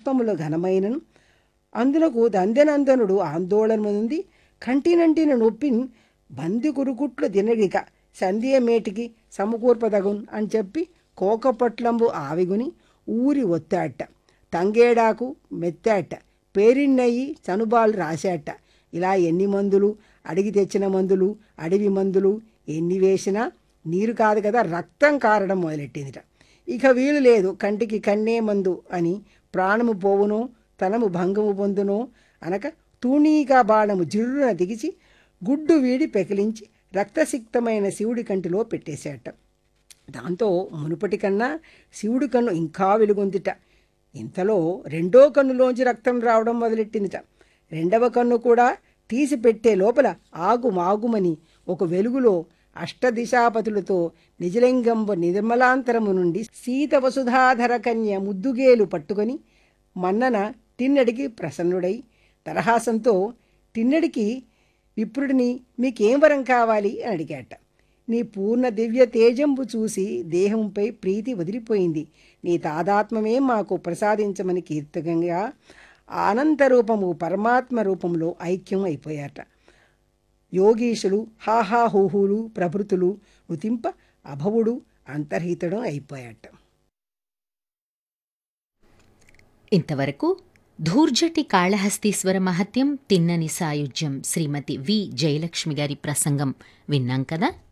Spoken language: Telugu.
పుష్పములు ఘనమైనను అందులకు దందెనందనుడు ఆందోళన నుండి కంటినంటిన నొప్పిన్ బంది కురుకుట్లు దినడిక సంధ్యమేటికి సమకూర్పదగున్ అని చెప్పి కోకపట్లంబు ఆవిగుని ఊరి ఒత్తాట తంగేడాకు మెత్తాట పేరిన్నయ్యి చనుబాలు రాశాట ఇలా ఎన్ని మందులు అడిగి తెచ్చిన మందులు అడవి మందులు ఎన్ని వేసినా నీరు కాదు కదా రక్తం కారడం మొదలెట్టిందిట ఇక వీలు లేదు కంటికి కన్నే మందు అని ప్రాణము పోవునో తనము భంగము పొందునో అనక తూణీగా బాణము జిర్రున దిగిచి గుడ్డు వీడి పెకిలించి రక్తసిక్తమైన శివుడి కంటిలో పెట్టేశాట దాంతో మునుపటి కన్నా శివుడి కన్ను ఇంకా వెలుగొందిట ఇంతలో రెండో కన్నులోంచి రక్తం రావడం మొదలెట్టిందిట రెండవ కన్ను కూడా తీసి పెట్టే లోపల ఆగు మాగుమని ఒక వెలుగులో అష్టదిశాపతులతో నిజలింగంబ నిర్మలాంతరము నుండి సీత వసుధాధర కన్య ముద్దుగేలు పట్టుకొని మన్నన తిన్నడికి ప్రసన్నుడై తరహాసంతో తిన్నడికి విప్రుడిని మీకేం వరం కావాలి అని అడిగాట నీ పూర్ణ దివ్య తేజంబు చూసి దేహంపై ప్రీతి వదిలిపోయింది నీ తాదాత్మమే మాకు ప్రసాదించమని కీర్తకంగా అనంత రూపము పరమాత్మ రూపంలో ఐక్యం అయిపోయాట యోగీశులు హాహాహూహులు ప్రభృతులు నృతింప అభవుడు అంతర్హితడం అయిపోయాట ఇంతవరకు ధూర్జటి కాళహస్తీశ్వర మహత్యం తిన్నని సాయుధ్యం శ్రీమతి వి జయలక్ష్మి గారి ప్రసంగం విన్నాం కదా